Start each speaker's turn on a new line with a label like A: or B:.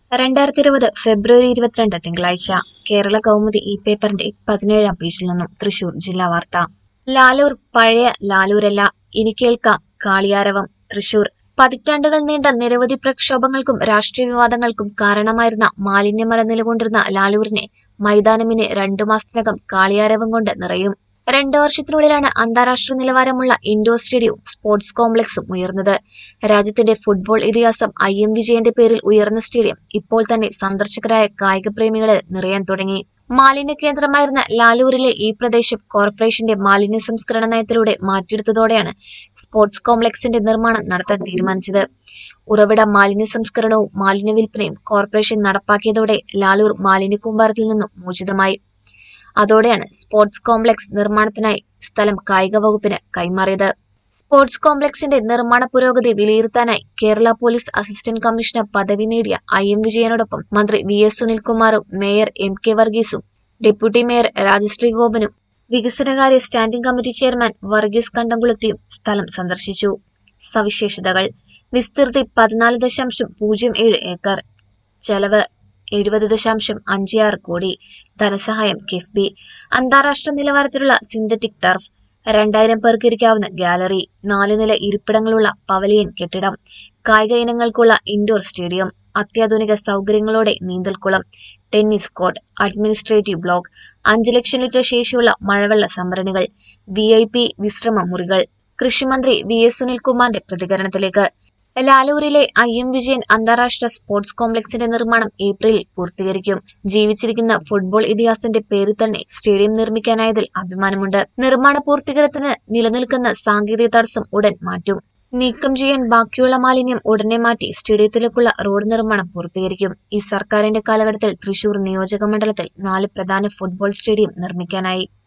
A: രണ്ടായിരത്തി ഇരുപത് ഫെബ്രുവരി ഇരുപത്തിരണ്ട് തിങ്കളാഴ്ച കേരള കൗമുദി ഈ പേപ്പറിന്റെ പതിനേഴാം പേജിൽ നിന്നും തൃശൂർ ജില്ലാ വാർത്ത ലാലൂർ പഴയ ലാലൂരല്ല ഇനി കേൾക്കാം കാളിയാരവം തൃശൂർ പതിറ്റാണ്ടുകൾ നീണ്ട നിരവധി പ്രക്ഷോഭങ്ങൾക്കും രാഷ്ട്രീയ വിവാദങ്ങൾക്കും കാരണമായിരുന്ന മാലിന്യമല നിലകൊണ്ടിരുന്ന ലാലൂരിനെ മൈതാനമിന് രണ്ടു മാസത്തിനകം കാളിയാരവം കൊണ്ട് നിറയും രണ്ടു വർഷത്തിനുള്ളിലാണ് അന്താരാഷ്ട്ര നിലവാരമുള്ള ഇൻഡോർ സ്റ്റേഡിയവും സ്പോർട്സ് കോംപ്ലക്സും ഉയർന്നത് രാജ്യത്തിന്റെ ഫുട്ബോൾ ഇതിഹാസം ഐ എം വിജയന്റെ പേരിൽ ഉയർന്ന സ്റ്റേഡിയം ഇപ്പോൾ തന്നെ സന്ദർശകരായ കായിക പ്രേമികളെ നിറയാൻ തുടങ്ങി മാലിന്യ കേന്ദ്രമായിരുന്ന ലാലൂരിലെ ഈ പ്രദേശം കോർപ്പറേഷന്റെ മാലിന്യ സംസ്കരണ നയത്തിലൂടെ മാറ്റിയെടുത്തതോടെയാണ് സ്പോർട്സ് കോംപ്ലക്സിന്റെ നിർമ്മാണം നടത്താൻ തീരുമാനിച്ചത് ഉറവിട മാലിന്യ സംസ്കരണവും മാലിന്യ വിൽപ്പനയും കോർപ്പറേഷൻ നടപ്പാക്കിയതോടെ ലാലൂർ മാലിന്യ കൂമ്പാരത്തിൽ നിന്നും മോചിതമായി അതോടെയാണ് സ്പോർട്സ് കോംപ്ലക്സ് നിർമ്മാണത്തിനായി സ്ഥലം കായിക വകുപ്പിന് കൈമാറിയത് സ്പോർട്സ് കോംപ്ലക്സിന്റെ നിർമ്മാണ പുരോഗതി വിലയിരുത്താനായി കേരള പോലീസ് അസിസ്റ്റന്റ് കമ്മീഷണർ പദവി നേടിയ ഐ എം വിജയനോടൊപ്പം മന്ത്രി വി എസ് സുനിൽകുമാറും മേയർ എം കെ വർഗീസും ഡെപ്യൂട്ടി മേയർ രാജശ്രീ ഗോപനും വികസനകാര്യ സ്റ്റാൻഡിംഗ് കമ്മിറ്റി ചെയർമാൻ വർഗീസ് കണ്ടംകുളത്തിയും സ്ഥലം സന്ദർശിച്ചു സവിശേഷതകൾ വിസ്തൃതി പതിനാല് ദശാംശം പൂജ്യം ഏഴ് ഏക്കർ ചെലവ് എഴുപത് ദശാംശം അഞ്ച് ആറ് കോടി ധനസഹായം കിഫ്ബി അന്താരാഷ്ട്ര നിലവാരത്തിലുള്ള സിന്തറ്റിക് ടർഫ് രണ്ടായിരം പേർക്ക് ഇരിക്കാവുന്ന ഗാലറി നാല് നില ഇരിപ്പിടങ്ങളുള്ള പവലിയൻ കെട്ടിടം കായിക ഇനങ്ങൾക്കുള്ള ഇൻഡോർ സ്റ്റേഡിയം അത്യാധുനിക സൗകര്യങ്ങളോടെ നീന്തൽക്കുളം ടെന്നീസ് കോർട്ട് അഡ്മിനിസ്ട്രേറ്റീവ് ബ്ലോക്ക് അഞ്ച് ലക്ഷം ലിറ്റർ ശേഷിയുള്ള മഴവെള്ള സംഭരണികൾ വി ഐ പി വിശ്രമ മുറികൾ കൃഷിമന്ത്രി വി എസ് സുനിൽകുമാറിന്റെ പ്രതികരണത്തിലേക്ക് ലാലൂരിലെ ഐ എം വിജയൻ അന്താരാഷ്ട്ര സ്പോർട്സ് കോംപ്ലക്സിന്റെ നിർമ്മാണം ഏപ്രിലിൽ പൂർത്തീകരിക്കും ജീവിച്ചിരിക്കുന്ന ഫുട്ബോൾ ഇതിഹാസന്റെ പേരിൽ തന്നെ സ്റ്റേഡിയം നിർമ്മിക്കാനായതിൽ അഭിമാനമുണ്ട് നിർമ്മാണ പൂർത്തീകരണത്തിന് നിലനിൽക്കുന്ന സാങ്കേതിക തടസ്സം ഉടൻ മാറ്റും നീക്കം ചെയ്യാൻ ബാക്കിയുള്ള മാലിന്യം ഉടനെ മാറ്റി സ്റ്റേഡിയത്തിലേക്കുള്ള റോഡ് നിർമ്മാണം പൂർത്തീകരിക്കും ഈ സർക്കാരിന്റെ കാലഘട്ടത്തിൽ തൃശൂർ നിയോജക മണ്ഡലത്തിൽ നാല് പ്രധാന ഫുട്ബോൾ സ്റ്റേഡിയം നിർമ്മിക്കാനായി